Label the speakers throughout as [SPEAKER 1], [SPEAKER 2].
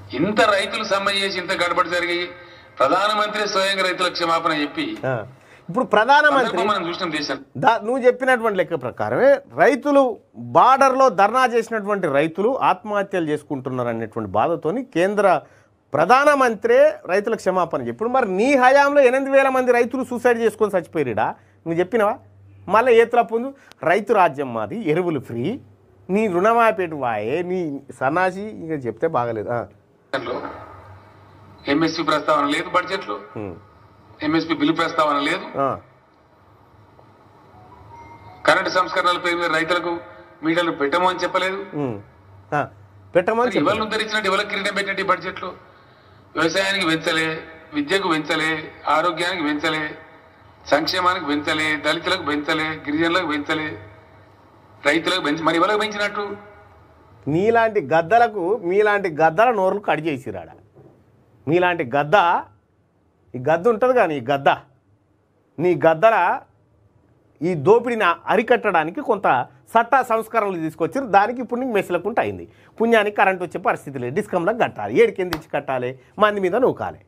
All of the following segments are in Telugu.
[SPEAKER 1] ఇంత రైతులు సమ్మె చేసి ఇంత గడబడి జరిగి ప్రధానమంత్రి స్వయంగా రైతులకు క్షమాపణ చెప్పి
[SPEAKER 2] ఆ. ఇప్పుడు ప్రధానమంత్రి
[SPEAKER 1] సందర్భం మనం చూసిన దేశం
[SPEAKER 2] దా నువ్వు చెప్పినటువంటి లెక్క ప్రకారమే రైతులు బార్డర్లో ధర్నా చేసినటువంటి రైతులు ఆత్మహత్యలు చేసుకుంటున్నారు అనేటువంటి బాధతోని కేంద్ర ప్రధానమంత్రి రైతుల క్షమాపణ చెప్పి ఇప్పుడు మరి నీ హయాంలో ఎనిమిది వేల మంది రైతులు సూసైడ్ చేసుకొని చచ్చిపోయారుడా నువ్వు చెప్పినవా మళ్ళీ ఏతుల పొందు రైతు రాజ్యం మాది ఎరువులు ఫ్రీ నీ రుణమాపేటు వాయే నీ సన్నాసి ఇంకా చెప్తే బాగలేదు ఆ.
[SPEAKER 1] లో ఎంఎస్పి ప్రస్తావన లేదు బడ్జెట్ లో
[SPEAKER 2] ఉమ్.
[SPEAKER 1] ఎంఎస్పి బిల్లు ప్రస్తావన లేదు
[SPEAKER 2] ఆ.
[SPEAKER 1] కరెంటు సంస్కరణల పేరు మీద రైతులకు మీటర్లు పెట్టము అని చెప్పలేదు
[SPEAKER 2] ఉమ్. ఆ. పెట్టమని చెప్పు
[SPEAKER 1] ఇవాళ ఉద్ధరించినట్టు ఇవాళ కిరీటం పెట్టినట్టు ఈ బడ్జెట్ లో వ్యవసాయానికి పెంచలే విద్యకు పెంచలే ఆరోగ్యానికి పెంచలే సంక్షేమానికి పెంచలే దళితులకు పెంచలే గిరిజనులకు పెంచలే రైతులకు పెంచి మరి ఇవాళ పెంచినట్టు
[SPEAKER 2] నీలాంటి గద్దలకు మీలాంటి గద్దల నోర్లు కట్ చేసిరాడ మీలాంటి గద్ద ఈ గద్ద ఉంటుంది కానీ ఈ గద్ద నీ గద్దల ఈ దోపిడిని అరికట్టడానికి కొంత చట్ట సంస్కరణలు తీసుకొచ్చారు దానికి ఇప్పుడు నీకు మెసలకుంట అయింది పుణ్యానికి కరెంట్ వచ్చే పరిస్థితి లేదు డిస్కంలకు కట్టాలి ఏడికి తెచ్చి కట్టాలి మంది మీద నూకాలి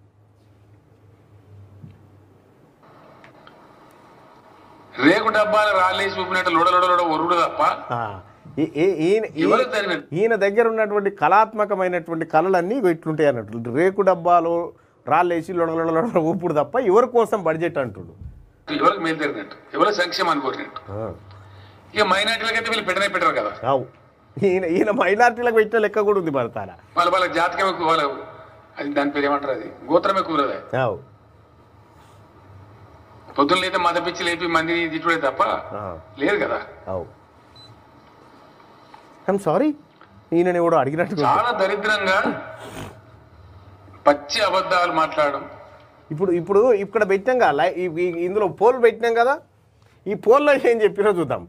[SPEAKER 1] రేకు డబ్బాలు రాళ్ళేసి చూపినట్టు లోడ లోడ లోడ ఒరుడు తప్ప
[SPEAKER 2] ఆ, ఈ- ఈ- ఈయన ఈ-
[SPEAKER 1] ఎవరు జరిగినట్టు
[SPEAKER 2] ఈయన దగ్గర ఉన్నటువంటి కళాత్మకమైనటువంటి కళలన్నీ ఇగో ఇట్లుంటాయి అన్నట్టు రేకు డబ్బాలు రాళ్ళేసి లొడలొడ ఊపుడు తప్ప ఎవరి కోసం బడ్జెట్ అంటుడు
[SPEAKER 1] ఎవరికి మేలు జరిగినట్టు ఎవరు సంక్షేమాన్ని కోరినట్టు
[SPEAKER 2] ఆ,
[SPEAKER 1] ఇక మైనార్టీలకైతే వీళ్ళు పెట్టనే పెట్టరు కదా
[SPEAKER 2] అవు ఈయన ఈయన మైనార్టీలకు పెట్టిన లెక్క కూడా ఉంది భరతాల
[SPEAKER 1] వాళ్ళ వాళ్ళ జాతకం ఎక్కువ వాళ్ళ అది దాని పేరు ఏమంటారు అది గోత్రమే కూరదే
[SPEAKER 2] అవు
[SPEAKER 1] పొద్దున్న లేతే మత పిచ్చి లేపి మందిని తిట్టుడే తప్ప
[SPEAKER 2] ఆ,
[SPEAKER 1] లేదు కదా
[SPEAKER 2] అవు ఐమ్ సారీ ఈయనని కూడా అడిగినట్టు
[SPEAKER 1] చాలా దరిద్రంగా పచ్చి అబద్ధాలు మాట్లాడడం
[SPEAKER 2] ఇప్పుడు ఇప్పుడు ఇక్కడ పెట్టాం కదా లై- ఈ- ఈ- ఇందులో పోల్ పెట్టినాం కదా ఈ పోల్లో ఏం చెప్పినా చూద్దాం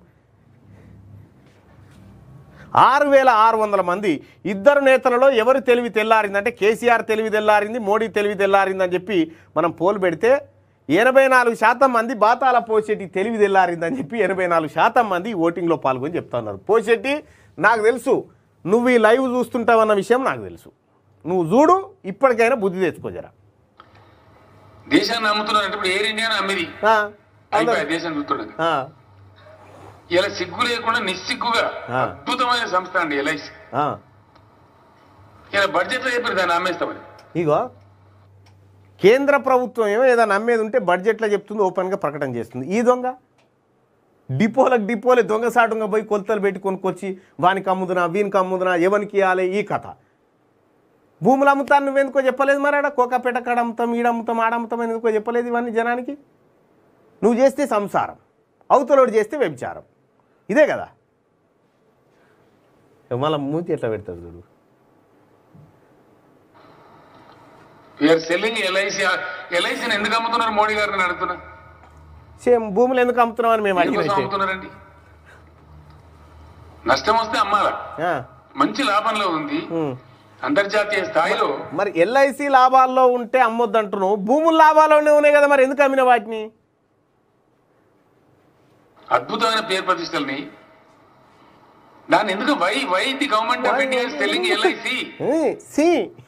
[SPEAKER 2] ఆరు వేల ఆరు వందల మంది ఇద్దరు నేతలలో ఎవరు తెలివి తెల్లారిందంటే కేసీఆర్ తెలివి తెల్లారింది మోడీ తెలివి తెల్లారిందని చెప్పి మనం పోల్ పెడితే ఎనభై నాలుగు శాతం మంది బాతాల పోషెట్టి తెలివి తెల్లారిందని చెప్పి ఎనభై నాలుగు శాతం మంది ఓటింగ్లో పాల్గొని చెప్తున్నారు పోషెట్టి నాకు తెలుసు నువ్వు ఈ లైవ్ చూస్తుంటావన్న విషయం నాకు తెలుసు నువ్వు చూడు ఇప్పటికైనా బుద్ధి తెచ్చుకోజరా
[SPEAKER 1] దేశాన్ని నమ్ముతున్నారు అంటే ఇప్పుడు ఎయిర్ ఇండియా అమ్మిది
[SPEAKER 2] ఆ,
[SPEAKER 1] అయిపోయి దేశం చూస్తున్నది
[SPEAKER 2] ఆ,
[SPEAKER 1] ఇలా సిగ్గు లేకుండా నిస్సిగ్గుగా
[SPEAKER 2] ఆ.
[SPEAKER 1] అద్భుతమైన సంస్థ అండి ఎల్ఐసి
[SPEAKER 2] ఆ.
[SPEAKER 1] ఇలా బడ్జెట్ లో చెప్పారు దాన్ని అమ్మేస్తామని
[SPEAKER 2] ఇగో కేంద్ర ప్రభుత్వం ఏమో ఏదైనా నమ్మేది ఉంటే బడ్జెట్లో చెప్తుంది ఓపెన్గా ప్రకటన చేస్తుంది ఈ దొంగ డిపోలకు డిపోలే దొంగసాటుగా పోయి కొలతలు పెట్టి కొనుక్కొచ్చి వానికి అమ్ముదునా వీనికి అమ్ముదునా ఎవరికి ఇవ్వాలి ఈ కథ భూములు అమ్ముతాను నువ్వెందుకో చెప్పలేదు మరి ఆడ కోకాపేట కాడ అమ్ముతాం ఈడ అమ్ముతాం ఆడ అమ్ముతాం ఎందుకో చెప్పలేదు ఇవన్నీ జనానికి నువ్వు చేస్తే సంసారం అవతలోడు చేస్తే వ్యభిచారం ఇదే కదా మళ్ళీ మూతి ఎట్లా పెడతారు చూడు
[SPEAKER 1] వీఆర్ సెల్లింగ్ ఎల్ఐసి ఎల్ఐసిని ఎందుకు అమ్ముతున్నారు మోడీ గారు నేను అడుగుతున్నా
[SPEAKER 2] సేమ్ భూములు ఎందుకు అమ్ముతున్నావు అని మేము
[SPEAKER 1] ఎందుకోసం
[SPEAKER 2] అడిగిన
[SPEAKER 1] అమ్ముతున్నారండి నష్టం వస్తే అమ్మాలా మంచి లాభంలో ఉంది అంతర్జాతీయ స్థాయిలో
[SPEAKER 2] మరి ఎల్ఐసి లాభాల్లో ఉంటే అమ్మొద్దు అంటున్నావు భూముల లాభాల్లోనే ఉన్నాయి కదా మరి ఎందుకు అమ్మిన వాటిని
[SPEAKER 1] అద్భుతమైన పేరు ప్రతిష్టల్ని దాన్ని ఎందుకు why why the government of India selling LIC
[SPEAKER 2] ఏ, సి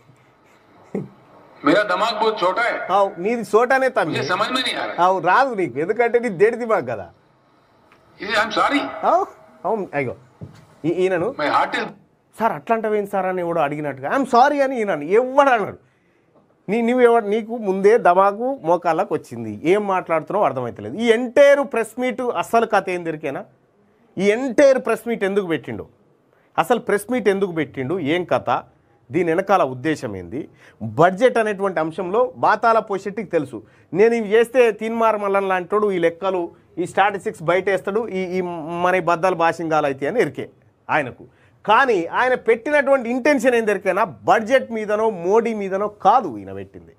[SPEAKER 1] मेरा दिमाग बहुत छोटा है
[SPEAKER 2] అవు నీది సోటానే తమ్మి
[SPEAKER 1] मुझे समझ में नहीं आ रहा
[SPEAKER 2] అవు రాదు నీకు ఎందుకంటే నీ దేడి దిమాగ్ కదా
[SPEAKER 1] है आई एम सॉरी
[SPEAKER 2] అవు అవును అయ్యో ఈ- ఈయనను
[SPEAKER 1] మై హార్ట్ ఇస్
[SPEAKER 2] సార్ అట్లాంటివేంటి సార్ అని ఎవడో అడిగినట్టుగా ఐఎమ్ సారీ అని ఈయనను ఎవడు అన్నాడు నీ నువ్వు ఎవడు నీకు ముందే దమాకు మోకాళ్ళకు వచ్చింది ఏం మాట్లాడుతున్నావు అర్థమవుతలేదు ఈ ఎంటైర్ ప్రెస్ మీట్ అస్సలు కథ ఏం దొరికేనా ఈ ఎంటైర్ ప్రెస్ మీట్ ఎందుకు పెట్టిండు అసలు ప్రెస్ మీట్ ఎందుకు పెట్టిండు ఏం కథ దీని వెనకాల ఉద్దేశం ఏంది బడ్జెట్ అనేటువంటి అంశంలో బాతాల పోషెట్టికి తెలుసు నేను ఇవి చేస్తే తీన్మార్ మల్లన్ లాంటోడు ఈ లెక్కలు ఈ స్టాటిస్టిక్స్ బయట వేస్తాడు ఈ ఈ మన ఈ బద్దలు భాషింగాలు అయితే అని ఎరికే ఆయనకు కానీ ఆయన పెట్టినటువంటి ఇంటెన్షన్ ఏం దొరికైనా బడ్జెట్ మీదనో మోడీ మీదనో కాదు ఈయన పెట్టింది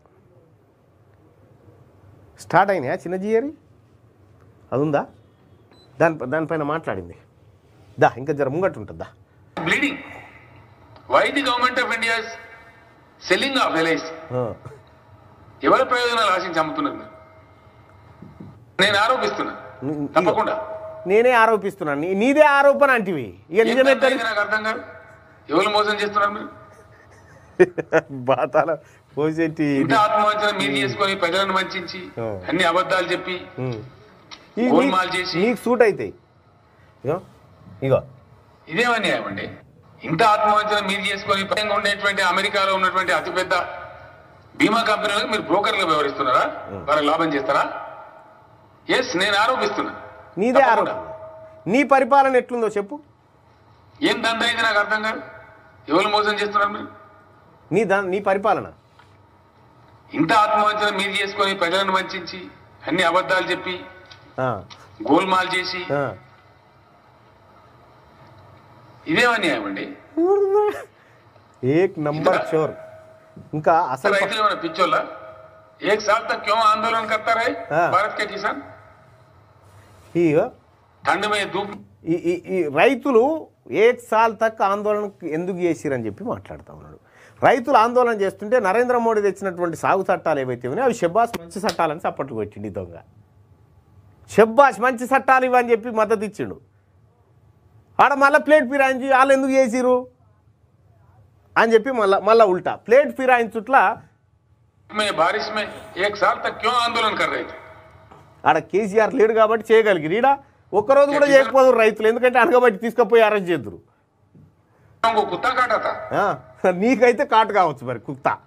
[SPEAKER 2] స్టార్ట్ అయినాయా చిన్న జియరి అది ఉందా దాని దానిపైన మాట్లాడింది దా ఇంకా జర ముంగట్టు ఉంటుందా
[SPEAKER 1] bleeding why the government of India selling off LIC ఎవరి ప్రయోజనాలు ఆశించి అమ్ముతున్నారు మీరు? నేను ఆరోపిస్తున్నా తప్పకుండా
[SPEAKER 2] నేనే ఆరోపిస్తున్నాను నీ- నీదే ఆరోపణ అంటివి ఇక
[SPEAKER 1] ఏం
[SPEAKER 2] నిజమే
[SPEAKER 1] అర్థమైంది నాకు అర్థం కాదు ఎవరు మోసం చేస్తున్నారు మీరు
[SPEAKER 2] బాతాల పోసేటి
[SPEAKER 1] ఇంత ఆత్మవంచన మీరు చేసుకొని ప్రజలను వంచించి
[SPEAKER 2] ఆ.
[SPEAKER 1] అన్ని అబద్ధాలు చెప్పి
[SPEAKER 2] ఉమ్. ఈ-
[SPEAKER 1] గోల్మాల్
[SPEAKER 2] నీ-
[SPEAKER 1] చేసి.
[SPEAKER 2] నీకు సూట్ అవుతాయి ఇగో ఇగో
[SPEAKER 1] ఇదేం అన్యాయం అండి ఇంత ఆత్మవంచన మీరు చేసుకొని పైగా ఉండేటువంటి అమెరికాలో ఉన్నటువంటి అతిపెద్ద బీమా కంపెనీలకు మీరు బ్రోకర్గా వ్యవహరిస్తున్నారా వారికి లాభం చేస్తారా ఎస్ నేను ఆరోపిస్తున్నా
[SPEAKER 2] నీదే
[SPEAKER 1] తప్పకుండా.
[SPEAKER 2] ఆరోపణ నీ పరిపాలన ఎట్లుందో చెప్పు
[SPEAKER 1] ఏం దందా ఇది నాకు అర్థం కాదు ఎవరు మోసం చేస్తున్నారు మీరు
[SPEAKER 2] నీ దా నీ పరిపాలన
[SPEAKER 1] ఇంత ఆత్మవంచన మీరు చేసుకొని ప్రజలను వంచించి అన్ని అబద్ధాలు చెప్పి
[SPEAKER 2] ఆ,
[SPEAKER 1] గోల్మాల్ చేసి
[SPEAKER 2] ఆ.
[SPEAKER 1] ఇదేం అన్యాయం అండి
[SPEAKER 2] ఏక్ నంబర్ చోర్ ఇంకా అసలు
[SPEAKER 1] రైతులు ఏమైనా పిచ్చోళ్ళ एक साल तक क्यों आंदोलन करता रहे
[SPEAKER 2] हाँ।
[SPEAKER 1] भारत के किसान
[SPEAKER 2] ఇగో
[SPEAKER 1] ठंड में धूप
[SPEAKER 2] ఈ ఈ- ఈ రైతులు ఏక్ సాల్ తక్ ఆందోళన ఎందుకు చేసిరని చెప్పి మాట్లాడుతూ ఉన్నాడు రైతులు ఆందోళన చేస్తుంటే నరేంద్ర మోడీ తెచ్చినటువంటి సాగు చట్టాలు ఏవైతే ఉన్నాయో అవి షెబ్బాస్ మంచి చట్టాలని చప్పట్లు కొట్టిండి ఈ దొంగ షెబ్బాస్ మంచి చట్టాలు ఇవని చెప్పి మద్దతు ఇచ్చిండు ఆడ మళ్ళీ ప్లేట్ ఫిరాయించి వాళ్ళు ఎందుకు చేసిరు అని చెప్పి మళ్ళా మళ్ళా ఉల్టా ప్లేట్ ఫిరాయించుట్లా
[SPEAKER 1] में बारिश में एक साल तक क्यों आंदोलन कर रहे थे
[SPEAKER 2] ఆడ కేసీఆర్ లేడు కాబట్టి చేయగలిగిరు ఈడ ఒక్కరోజు కూడా చేయకపోదు రైతులు ఎందుకంటే అనగబట్టి తీసుకుపోయి అరెస్ట్ చేద్దరు
[SPEAKER 1] को कुत्ता काटा था
[SPEAKER 2] ఆ, నీకైతే కాటు కావచ్చు మరి కుత్త